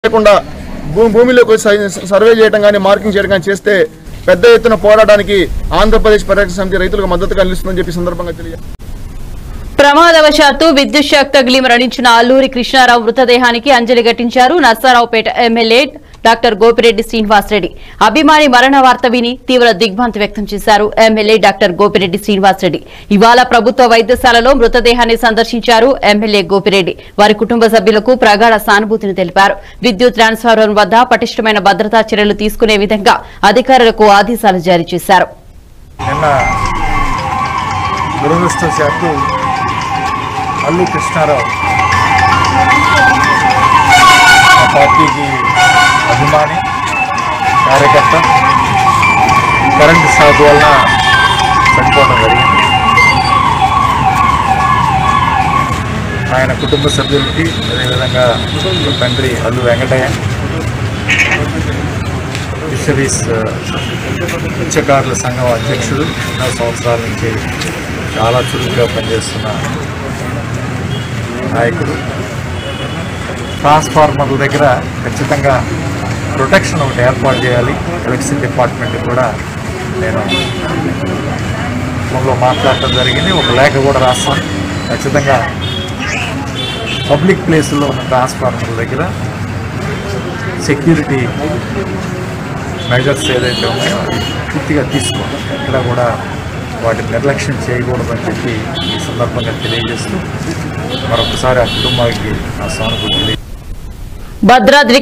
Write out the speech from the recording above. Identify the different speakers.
Speaker 1: లేకుండా భూ భూమిలోకి వచ్చి సై- సర్వే చేయడం కానీ మార్కింగ్ చేయడం కానీ చేస్తే పెద్ద ఎత్తున పోరాటానికి ఆంధ్రప్రదేశ్ పరిరక్షణ సమితి రైతులకు మద్దతుగా నిలుస్తుందని చెప్పి ఈ సందర్భంగా తెలియ
Speaker 2: ప్రమాదవశాత్తు విద్యుత్ షాక్ తగిలి మరణించిన అల్లూరి కృష్ణారావు మృతదేహానికి అంజలి ఘటించారు నర్సారావుపేట ఎమ్మెల్యే డాక్టర్ గోపిరెడ్డి శ్రీనివాసరెడ్డి అభిమాని మరణ వార్త విని తీవ్ర దిగ్భ్రాంతి వ్యక్తం చేశారు ఎమ్మెల్యే డాక్టర్ గోపిరెడ్డి శ్రీనివాసరెడ్డి ఇవాళ ప్రభుత్వ వైద్యశాలలో మృతదేహాన్ని సందర్శించారు ఎమ్మెల్యే గోపిరెడ్డి వారి కుటుంబ సభ్యులకు ప్రగాఢ సానుభూతిని తెలిపారు విద్యుత్ ట్రాన్స్ఫార్మర్ వద్ద పటిష్టమైన భద్రతా చర్యలు తీసుకునే విధంగా అధికారులకు ఆదేశాలు జారీ చేశారు
Speaker 3: నిన్న దురదృష్టవశాత్తు అల్లు కృష్ణారావు మా పార్టీకి అభిమాని కార్యకర్త కరెంటు షాక్ వలన చనిపోవడం జరిగింది ఆయన కుటుంబ సభ్యులకి అదేవిధంగా తండ్రి అల్లు వెంకటయ్య ఫిషరీస్ మత్స్యకారుల సంఘం అధ్యక్షుడు ఎన్నో సంవత్సరాల నుంచి చాలా చురుకుగా పనిచేస్తున్న నాయకుడు ట్రాన్స్ఫార్మర్ల దగ్గర ఖచ్చితంగా ప్రొటెక్షన్ ఒకటి ఏర్పాటు చేయాలి ఎలక్ట్రిసిటీ డిపార్ట్మెంట్ కూడా నేను ఫోన్లో మాట్లాడటం జరిగింది ఒక లేఖ కూడా రాస్తాను ఖచ్చితంగా పబ్లిక్ ప్లేసుల్లో ఉన్న ట్రాన్స్ఫార్మర్ల దగ్గర సెక్యూరిటీ మెజర్స్ ఏదైతే ఉన్నాయో అవి పూర్తిగా తీసుకోవాలి ఎక్కడ కూడా వాటిని నిర్లక్ష్యం చేయకూడదని చెప్పి ఈ సందర్భంగా తెలియజేస్తూ మరొకసారి ఆ కుటుంబానికి నా సానుభూతి తెలియ
Speaker 2: భద్రాద్రి